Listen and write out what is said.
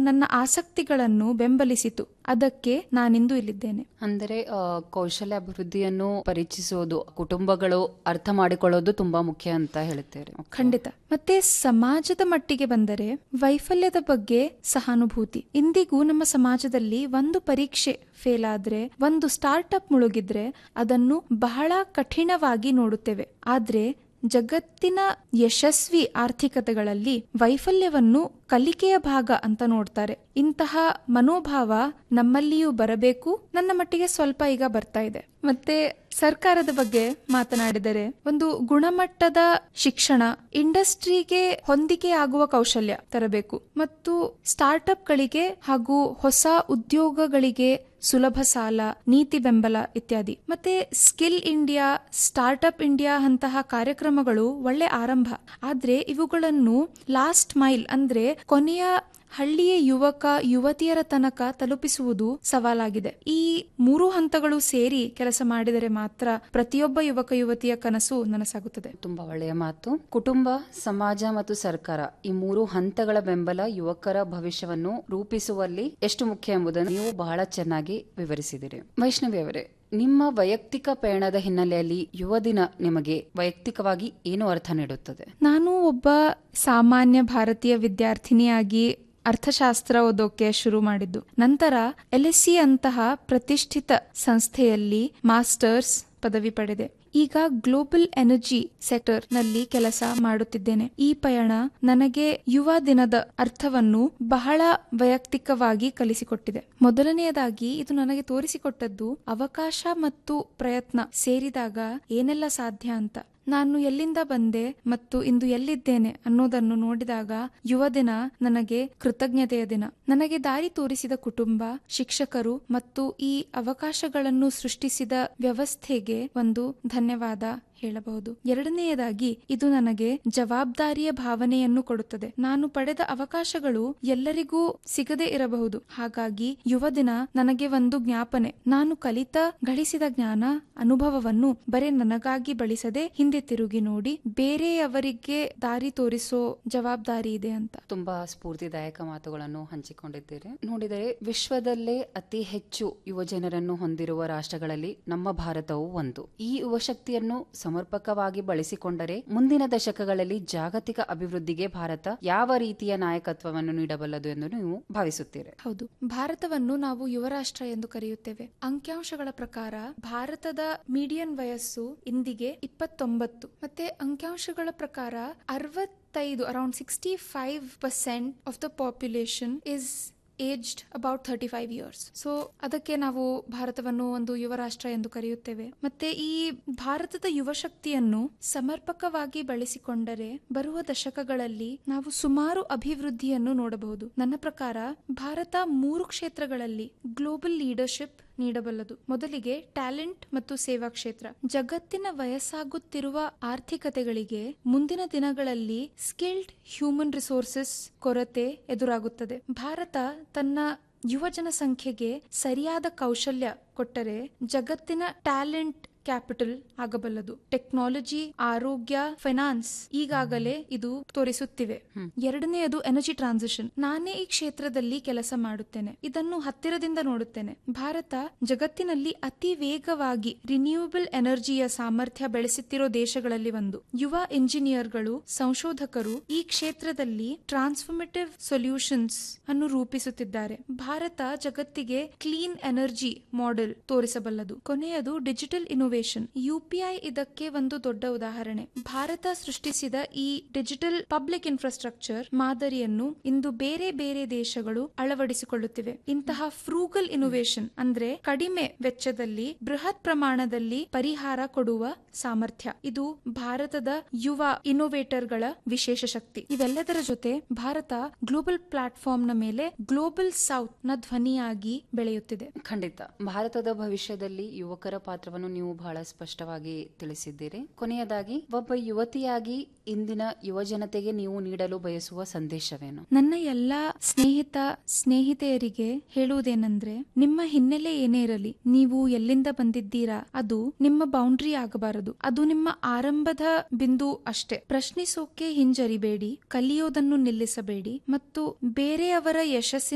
ನನ್ನ ಆಸಕ್ತಿಗಳನ್ನು ಬೆಂಬಲಿಸಿತು ಅದಕ್ಕೆ ನಾನಿಂದು ಇಲ್ಲಿದ್ದೇನೆ ಅಂದರೆ ಆ, ಕೌಶಲ್ಯ ಅಭಿವೃದ್ಧಿಯನ್ನು ಪರಿಚಯಿಸೋದು ಕುಟುಂಬಗಳು ಅರ್ಥ ಮಾಡಿಕೊಳ್ಳೋದು ತುಂಬಾ ಮುಖ್ಯ ಅಂತ ಹೇಳುತ್ತೇವೆ ಖಂಡಿತ ಮತ್ತೆ ಸಮಾಜದ ಮಟ್ಟಿಗೆ ಬಂದರೆ ವೈಫಲ್ಯದ ಬಗ್ಗೆ ಸಹಾನುಭೂತಿ ಇಂದಿಗೂ ನಮ್ಮ ಸಮಾಜದಲ್ಲಿ ಒಂದು ಪರೀಕ್ಷೆ ಫೇಲ್ ಆದ್ರೆ ಒಂದು ಸ್ಟಾರ್ಟ್ಅಪ್ ಮುಳುಗಿದ್ರೆ ಅದನ್ನು ಬಹಳ ಕಠಿಣವಾಗಿ ನೋಡುತ್ತೇವೆ ಆದ್ರೆ ಜಗತ್ತಿನ ಯಶಸ್ವಿ ಆರ್ಥಿಕತೆಗಳಲ್ಲಿ ವೈಫಲ್ಯವನ್ನು ಕಲಿಕೆಯ ಭಾಗ ಅಂತ ನೋಡ್ತಾರೆ ಇಂತಹ ಮನೋಭಾವ ನಮ್ಮಲ್ಲಿಯೂ ಬರಬೇಕು ನನ್ನ ಮಟ್ಟಿಗೆ ಸ್ವಲ್ಪ ಈಗ ಬರ್ತಾ ಇದೆ ಮತ್ತೆ ಸರ್ಕಾರದ ಬಗ್ಗೆ ಮಾತನಾಡಿದರೆ ಒಂದು ಗುಣಮಟ್ಟದ ಶಿಕ್ಷಣ ಇಂಡಸ್ಟ್ರಿಗೆ ಹೊಂದಿಕೆ ಆಗುವ ಕೌಶಲ್ಯ ತರಬೇಕು ಮತ್ತು ಸ್ಟಾರ್ಟ್ಅಪ್ಗಳಿಗೆ ಹಾಗೂ ಹೊಸ ಉದ್ಯೋಗಗಳಿಗೆ ಸುಲಭ ಸಾಲ ನೀತಿ ಬೆಂಬಲ ಇತ್ಯಾದಿ ಮತ್ತೆ ಸ್ಕಿಲ್ ಇಂಡಿಯಾ ಸ್ಟಾರ್ಟ್ಅಪ್ ಇಂಡಿಯಾ ಅಂತಹ ಕಾರ್ಯಕ್ರಮಗಳು ಒಳ್ಳೆ ಆರಂಭ ಆದ್ರೆ ಇವುಗಳನ್ನು ಲಾಸ್ಟ್ ಮೈಲ್ ಅಂದ್ರೆ ಕೊನೆಯ ಹಳ್ಳಿಯ ಯುವಕ ಯುವತಿಯರ ತನಕ ತಲುಪಿಸುವುದು ಸವಾಲಾಗಿದೆ ಈ ಮೂರು ಹಂತಗಳು ಸೇರಿ ಕೆಲಸ ಮಾಡಿದರೆ ಮಾತ್ರ ಪ್ರತಿಯೊಬ್ಬ ಯುವಕ ಯುವತಿಯ ಕನಸು ನನಸಾಗುತ್ತದೆ ತುಂಬಾ ಒಳ್ಳೆಯ ಮಾತು ಕುಟುಂಬ ಸಮಾಜ ಮತ್ತು ಸರ್ಕಾರ ಈ ಮೂರು ಹಂತಗಳ ಬೆಂಬಲ ಯುವಕರ ಭವಿಷ್ಯವನ್ನು ರೂಪಿಸುವಲ್ಲಿ ಎಷ್ಟು ಮುಖ್ಯ ಎಂಬುದನ್ನು ನೀವು ಬಹಳ ಚೆನ್ನಾಗಿ ವಿವರಿಸಿದಿರಿ ವೈಷ್ಣವಿ ಅವರೇ ನಿಮ್ಮ ವೈಯಕ್ತಿಕ ಪಯಣದ ಹಿನ್ನೆಲೆಯಲ್ಲಿ ಯುವ ದಿನ ನಿಮಗೆ ವೈಯಕ್ತಿಕವಾಗಿ ಏನು ಅರ್ಥ ನೀಡುತ್ತದೆ ನಾನು ಒಬ್ಬ ಸಾಮಾನ್ಯ ಭಾರತೀಯ ವಿದ್ಯಾರ್ಥಿನಿಯಾಗಿ ಅರ್ಥಶಾಸ್ತ್ರ ಓದೋಕೆ ಶುರು ಮಾಡಿದ್ದು ನಂತರ ಎಲ್ ಎಸ್ ಸಿ ಅಂತಹ ಪ್ರತಿಷ್ಠಿತ ಸಂಸ್ಥೆಯಲ್ಲಿ ಮಾಸ್ಟರ್ಸ್ ಪದವಿ ಪಡೆದೆ ಈಗ ಗ್ಲೋಬಲ್ ಎನರ್ಜಿ ಸೆಕ್ಟರ್ ನಲ್ಲಿ ಕೆಲಸ ಮಾಡುತ್ತಿದ್ದೇನೆ ಈ ಪಯಣ ನನಗೆ ಯುವ ದಿನದ ಅರ್ಥವನ್ನು ಬಹಳ ವೈಯಕ್ತಿಕವಾಗಿ ಕಲಿಸಿಕೊಟ್ಟಿದೆ ಮೊದಲನೆಯದಾಗಿ ಇದು ನನಗೆ ತೋರಿಸಿಕೊಟ್ಟದ್ದು ಅವಕಾಶ ಮತ್ತು ಪ್ರಯತ್ನ ಸೇರಿದಾಗ ಏನೆಲ್ಲ ಸಾಧ್ಯ ಅಂತ ನಾನು ಎಲ್ಲಿಂದ ಬಂದೆ ಮತ್ತು ಇಂದು ಎಲ್ಲಿದ್ದೇನೆ ಅನ್ನೋದನ್ನು ನೋಡಿದಾಗ ಯುವ ದಿನ ನನಗೆ ಕೃತಜ್ಞತೆಯ ದಿನ ನನಗೆ ದಾರಿ ತೋರಿಸಿದ ಕುಟುಂಬ ಶಿಕ್ಷಕರು ಮತ್ತು ಈ ಅವಕಾಶಗಳನ್ನು ಸೃಷ್ಟಿಸಿದ ವ್ಯವಸ್ಥೆಗೆ ಒಂದು ಧನ್ಯವಾದ ಹೇಳಬಹುದು ಎರಡನೆಯದಾಗಿ ಇದು ನನಗೆ ಜವಾಬ್ದಾರಿಯ ಭಾವನೆಯನ್ನು ಕೊಡುತ್ತದೆ ನಾನು ಪಡೆದ ಅವಕಾಶಗಳು ಎಲ್ಲರಿಗೂ ಸಿಗದೇ ಇರಬಹುದು ಹಾಗಾಗಿ ಯುವ ದಿನ ನನಗೆ ಒಂದು ಜ್ಞಾಪನೆ ನಾನು ಕಲಿತ ಗಳಿಸಿದ ಜ್ಞಾನ ಅನುಭವವನ್ನು ಬರೇ ನನಗಾಗಿ ಬಳಸದೆ ಹಿಂದೆ ತಿರುಗಿ ನೋಡಿ ಬೇರೆಯವರಿಗೆ ದಾರಿ ತೋರಿಸೋ ಜವಾಬ್ದಾರಿ ಇದೆ ಅಂತ ತುಂಬಾ ಸ್ಫೂರ್ತಿದಾಯಕ ಮಾತುಗಳನ್ನು ಹಂಚಿಕೊಂಡಿದ್ದೀರಿ ನೋಡಿದರೆ ವಿಶ್ವದಲ್ಲೇ ಅತಿ ಹೆಚ್ಚು ಯುವ ಜನರನ್ನು ಹೊಂದಿರುವ ರಾಷ್ಟ್ರಗಳಲ್ಲಿ ನಮ್ಮ ಭಾರತವು ಒಂದು ಈ ಯುವ ಶಕ್ತಿಯನ್ನು ಸಮರ್ಪಕವಾಗಿ ಬಳಸಿಕೊಂಡರೆ ಮುಂದಿನ ದಶಕಗಳಲ್ಲಿ ಜಾಗತಿಕ ಅಭಿವೃದ್ಧಿಗೆ ಭಾರತ ಯಾವ ರೀತಿಯ ನಾಯಕತ್ವವನ್ನು ನೀಡಬಲ್ಲದು ಎಂದು ನೀವು ಭಾವಿಸುತ್ತೀರಿ ಹೌದು ಭಾರತವನ್ನು ನಾವು ಯುವ ರಾಷ್ಟ್ರ ಎಂದು ಕರೆಯುತ್ತೇವೆ ಅಂಕಿಅಂಶಗಳ ಪ್ರಕಾರ ಭಾರತದ ಮೀಡಿಯನ್ ವಯಸ್ಸು ಇಂದಿಗೆ ಇಪ್ಪತ್ತೊಂಬತ್ತು ಮತ್ತೆ ಅಂಕಿಅಂಶಗಳ ಪ್ರಕಾರ ಅರವತ್ತೈದು around sixty five percent of the population is aged about thirty five years so ಅದಕ್ಕೆ ನಾವು ಭಾರತವನ್ನು ಒಂದು ಯುವ ರಾಷ್ಟ್ರ ಎಂದು ಕರೆಯುತ್ತೇವೆ ಮತ್ತೆ ಈ ಭಾರತದ ಯುವ ಶಕ್ತಿಯನ್ನು ಸಮರ್ಪಕವಾಗಿ ಬಳಸಿಕೊಂಡರೆ ಬರುವ ದಶಕಗಳಲ್ಲಿ ನಾವು ಸುಮಾರು ಅಭಿವೃದ್ಧಿಯನ್ನು ನೋಡಬಹುದು ನನ್ನ ಪ್ರಕಾರ ಭಾರತ ಮೂರು ಕ್ಷೇತ್ರಗಳಲ್ಲಿ ಗ್ಲೋಬಲ್ ಲೀಡರ್ಶಿಪ್ ನೀಡಬಲ್ಲದು ಮೊದಲಿಗೆ ಟ್ಯಾಲೆಂಟ್ ಮತ್ತು ಸೇವಾ ಕ್ಷೇತ್ರ ಜಗತ್ತಿನ ವಯಸ್ಸಾಗುತ್ತಿರುವ ಆರ್ಥಿಕತೆಗಳಿಗೆ ಮುಂದಿನ ದಿನಗಳಲ್ಲಿ ಸ್ಕಿಲ್ಡ್ ಹ್ಯೂಮನ್ ರಿಸೋರ್ಸಸ್ ಕೊರತೆ ಎದುರಾಗುತ್ತದೆ ಭಾರತ ತನ್ನ ಯುವ ಜನಸಂಖ್ಯೆಗೆ ಸರಿಯಾದ ಕೌಶಲ್ಯ ಕೊಟ್ಟರೆ ಜಗತ್ತಿನ ಟ್ಯಾಲೆಂಟ್ ಕ್ಯಾಪಿಟಲ್ ಆಗಬಲ್ಲದು ಟೆಕ್ನಾಲಜಿ ಆರೋಗ್ಯ ಫೈನಾನ್ಸ್ ಈಗಾಗಲೇ ಇದು ತೋರಿಸುತ್ತಿವೆ ಎರಡನೆಯದು ಎನರ್ಜಿ ಟ್ರಾನ್ಸಿಷನ್ ನಾನೇ ಈ ಕ್ಷೇತ್ರದಲ್ಲಿ ಕೆಲಸ ಮಾಡುತ್ತೇನೆ ಇದನ್ನು ಹತ್ತಿರದಿಂದ ನೋಡುತ್ತೇನೆ ಭಾರತ ಜಗತ್ತಿನಲ್ಲಿ ಅತಿ ವೇಗವಾಗಿ ರಿನ್ಯೂಯಬಲ್ ಎನರ್ಜಿಯ ಸಾಮರ್ಥ್ಯ ಬೆಳೆಸುತ್ತಿರೋ ದೇಶಗಳಲ್ಲಿ ಒಂದು ಯುವ ಇಂಜಿನಿಯರ್ಗಳು ಸಂಶೋಧಕರು ಈ ಕ್ಷೇತ್ರದಲ್ಲಿ ಟ್ರಾನ್ಸ್ಫಾರ್ಮೇಟಿವ್ ಸೊಲ್ಯೂಷನ್ಸ್ ಅನ್ನು ರೂಪಿಸುತ್ತಿದ್ದಾರೆ ಭಾರತ ಜಗತ್ತಿಗೆ ಕ್ಲೀನ್ ಎನರ್ಜಿ ಮಾಡೆಲ್ ತೋರಿಸಬಲ್ಲದು ಕೊನೆಯದು ಡಿಜಿಟಲ್ ಇನೋವೇಷನ್ ಯುಪಿಐ ಇದಕ್ಕೆ ಒಂದು ದೊಡ್ಡ ಉದಾಹರಣೆ ಭಾರತ ಸೃಷ್ಟಿಸಿದ ಈ ಡಿಜಿಟಲ್ ಪಬ್ಲಿಕ್ ಇನ್ಫ್ರಾಸ್ಟ್ರಕ್ಚರ್ ಮಾದರಿಯನ್ನು ಇಂದು ಬೇರೆ ಬೇರೆ ದೇಶಗಳು ಅಳವಡಿಸಿಕೊಳ್ಳುತ್ತಿವೆ ಇಂತಹ ಫ್ರೂಗಲ್ ಇನೋವೇಷನ್ ಅಂದ್ರೆ ಕಡಿಮೆ ವೆಚ್ಚದಲ್ಲಿ ಬೃಹತ್ ಪ್ರಮಾಣದಲ್ಲಿ ಪರಿಹಾರ ಕೊಡುವ ಸಾಮರ್ಥ್ಯ ಇದು ಭಾರತದ ಯುವ ಇನೋವೇಟರ್ಗಳ ವಿಶೇಷ ಶಕ್ತಿ ಇವೆಲ್ಲದರ ಜೊತೆ ಭಾರತ ಗ್ಲೋಬಲ್ ಪ್ಲಾಟ್ಫಾರ್ಮ್ ನ ಮೇಲೆ ಗ್ಲೋಬಲ್ ಸೌತ್ ನ ಧ್ವನಿಯಾಗಿ ಬೆಳೆಯುತ್ತಿದೆ ಖಂಡಿತ ಭಾರತದ ಭವಿಷ್ಯದಲ್ಲಿ ಯುವಕರ ಪಾತ್ರವನ್ನು ನೀವು ಬಹಳ ಸ್ಪಷ್ಟವಾಗಿ ತಿಳಿಸಿದ್ದೀರಿ ಕೊನೆಯದಾಗಿ ಒಬ್ಬ ಯುವತಿಯಾಗಿ ಇಂದಿನ ಯುವ ಜನತೆಗೆ ನೀವು ನೀಡಲು ಬಯಸುವ ಸಂದೇಶವೇನು ನನ್ನ ಎಲ್ಲಾ ಸ್ನೇಹಿತ ಸ್ನೇಹಿತೆಯರಿಗೆ ಹೇಳುವುದೇನೆಂದ್ರೆ ನಿಮ್ಮ ಹಿನ್ನೆಲೆ ಏನೇ ಇರಲಿ ನೀವು ಎಲ್ಲಿಂದ ಬಂದಿದ್ದೀರಾ ಅದು ನಿಮ್ಮ ಬೌಂಡ್ರಿ ಆಗಬಾರದು ಅದು ನಿಮ್ಮ ಆರಂಭದ ಬಿಂದು ಅಷ್ಟೇ ಪ್ರಶ್ನಿಸೋಕೆ ಹಿಂಜರಿಬೇಡಿ ಕಲಿಯೋದನ್ನು ನಿಲ್ಲಿಸಬೇಡಿ ಮತ್ತು ಬೇರೆಯವರ ಯಶಸ್ಸಿನ